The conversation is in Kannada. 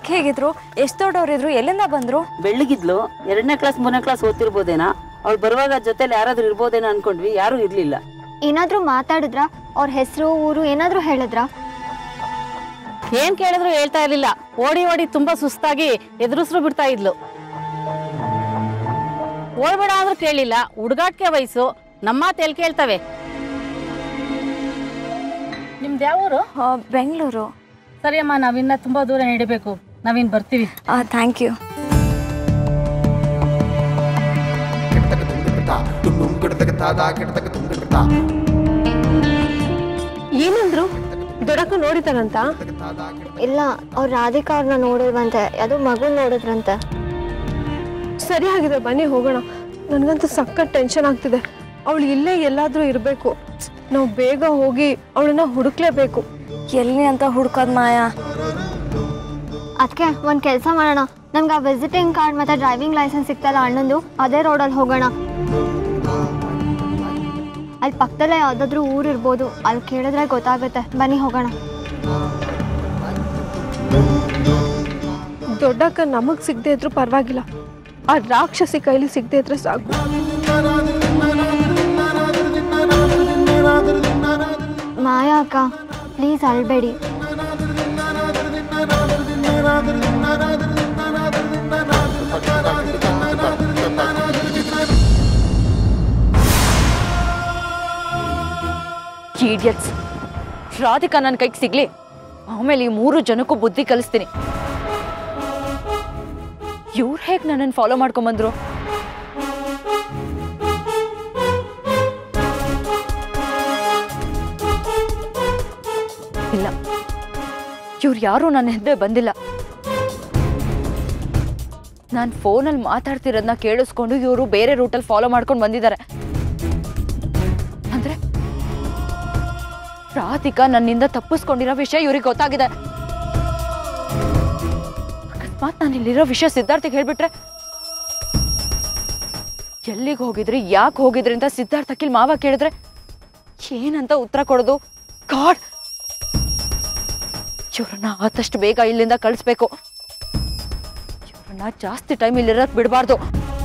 ಯಾಕೆ ಹೇಗಿದ್ರು ಎಷ್ಟು ದೊಡ್ಡವರಿದ್ರು ಎಲ್ಲಿಂದ ಬಂದ್ರು ಬೆಳ್ಳಗಿದ್ಲು ಎರಡನೇ ಕ್ಲಾಸ್ ಮೂರನೇ ಕ್ಲಾಸ್ ಓದ್ತಿರ್ಬೋದೇನಾ ಅವ್ಳು ಬರುವಾಗ ಜೊತೆಲಿ ಯಾರಾದ್ರೂ ಇರ್ಬೋದೇನೋ ಅನ್ಕೊಂಡ್ವಿ ಯಾರೂ ಇರ್ಲಿಲ್ಲ ಏನಾದರೂ ಮಾತಾಡಿದ್ರಾ ಅವ್ರ ಹೆಸರು ಊರು ಏನಾದರೂ ಹೇಳಿದ್ರಾ ಏನ್ ಕೇಳಿದ್ರು ಹೇಳ್ತಾ ಇರ್ಲಿಲ್ಲ ಓಡಿ ಓಡಿ ತುಂಬಾ ಸುಸ್ತಾಗಿ ಎದುರಿಸ್ರು ಬಿಡ್ತಾ ಇದ್ಲು ಓಡ್ಬೇಡ ಆದ್ರೂ ಕೇಳಿಲ್ಲ ಹುಡುಗಾಟ್ಕೆ ವಯಸ್ಸು ನಮ್ಮ ಮಾತು ಕೇಳ್ತವೆ ನಿಮ್ದು ಯಾವ ಊರು ಆ, ಬೆಂಗಳೂರು ಸರಿ ಅಮ್ಮ ನಾವಿನ್ನ ತುಂಬಾ ದೂರ ನಡಿಬೇಕು ನಾವಿನ್ ಬರ್ತೀವಿ ಥ್ಯಾಂಕ್ ಯು ಏನಂದ್ರು ದೊಡಕ ನೋಡಿತಾರಂತ ಇಲ್ಲ ಅವ್ರು ರಾಧಿಕಾ ಅವ್ರನ್ನ ನೋಡಿಲ್ವಂತೆ ಅದು ಮಗು ನೋಡಿದ್ರಂತೆ ಸರಿ ಆಗಿದೆ ಬನ್ನಿ ಹೋಗೋಣ ನನಗಂತೂ ಸಖತ್ ಟೆನ್ಷನ್ ಆಗ್ತಿದೆ ಅವಳು ಇಲ್ಲೇ ಎಲ್ಲಾದ್ರೂ ಇರಬೇಕು ನಾವು ಬೇಗ ಹೋಗಿ ಅವಳನ್ನ ಹುಡುಕ್ಲೇಬೇಕು ಎಲ್ಲಿ ಅಂತ ಹುಡ್ಕೋದ್ ಮಾಯಾ ಅದಕ್ಕೆ ಒಂದು ಕೆಲಸ ಮಾಡೋಣ ನಮ್ಗೆ ಆ ವಿಸಿಟಿಂಗ್ ಕಾರ್ಡ್ ಮತ್ತು ಡ್ರೈವಿಂಗ್ ಲೈಸೆನ್ಸ್ ಸಿಗ್ತಲ್ಲ ಅಣ್ಣಂದು ಅದೇ ರೋಡಲ್ಲಿ ಹೋಗೋಣ ಅಲ್ಲಿ ಪಕ್ಕದಲ್ಲೇ ಯಾವುದಾದ್ರೂ ಊರು ಇರ್ಬೋದು ಅಲ್ಲಿ ಕೇಳಿದ್ರೆ ಗೊತ್ತಾಗುತ್ತೆ ಬನ್ನಿ ಹೋಗೋಣ ದೊಡ್ಡಕ್ಕ ನಮಗ್ ಸಿಗದೆ ಇದ್ರೂ ಪರವಾಗಿಲ್ಲ ಆ ರಾಕ್ಷಸಿ ಕೈಲಿ ಸಿಗದೆ ಇದ್ರೆ ಸಾಕು ಮಾಯಾ ಅಕ್ಕ ಪ್ಲೀಸ್ ಅಳ್ಬೇಡಿ ಇಡಿಯಟ್ಸ್ ರಾಧಿಕಾ ನನ್ನ ಕೈಗೆ ಸಿಗ್ಲಿ ಆಮೇಲೆ ಈ ಮೂರು ಜನಕ್ಕೂ ಬುದ್ಧಿ ಕಲಿಸ್ತೀನಿ ಇವ್ರು ಹೇಗೆ ನನ್ನನ್ನು ಫಾಲೋ ಮಾಡ್ಕೊಂಬಂದ್ರು ಇಲ್ಲ ಇವ್ರು ಯಾರೂ ನನ್ನ ಹಿಂದೆ ಬಂದಿಲ್ಲ ನಾನು ಫೋನಲ್ಲಿ ಮಾತಾಡ್ತಿರೋದನ್ನ ಕೇಳಿಸ್ಕೊಂಡು ಇವರು ಬೇರೆ ರೂಟಲ್ಲಿ ಫಾಲೋ ಮಾಡ್ಕೊಂಡು ಬಂದಿದ್ದಾರೆ ಅಂದ್ರೆ ರಾಧಿಕಾ ನನ್ನಿಂದ ತಪ್ಪಿಸ್ಕೊಂಡಿರೋ ವಿಷಯ ಇವ್ರಿಗೆ ಗೊತ್ತಾಗಿದೆ ಅಕಸ್ಮಾತ್ ನಾನು ಇಲ್ಲಿರೋ ವಿಷಯ ಸಿದ್ಧಾರ್ಥಿಗೆ ಹೇಳ್ಬಿಟ್ರೆ ಎಲ್ಲಿಗೆ ಹೋಗಿದ್ರಿ ಯಾಕೆ ಹೋಗಿದ್ರಿ ಅಂತ ಸಿದ್ಧಾರ್ಥಕಿಲ್ ಮಾವ ಕೇಳಿದ್ರೆ ಏನಂತ ಉತ್ತರ ಕೊಡೋದು ಗಾಡ್ ಇವ್ರನ್ನ ಆದಷ್ಟು ಬೇಗ ಇಲ್ಲಿಂದ ಕಳಿಸ್ಬೇಕು ಇವ್ರನ್ನ ಜಾಸ್ತಿ ಟೈಮ್ ಇಲ್ಲಿರೋಕ್ ಬಿಡಬಾರ್ದು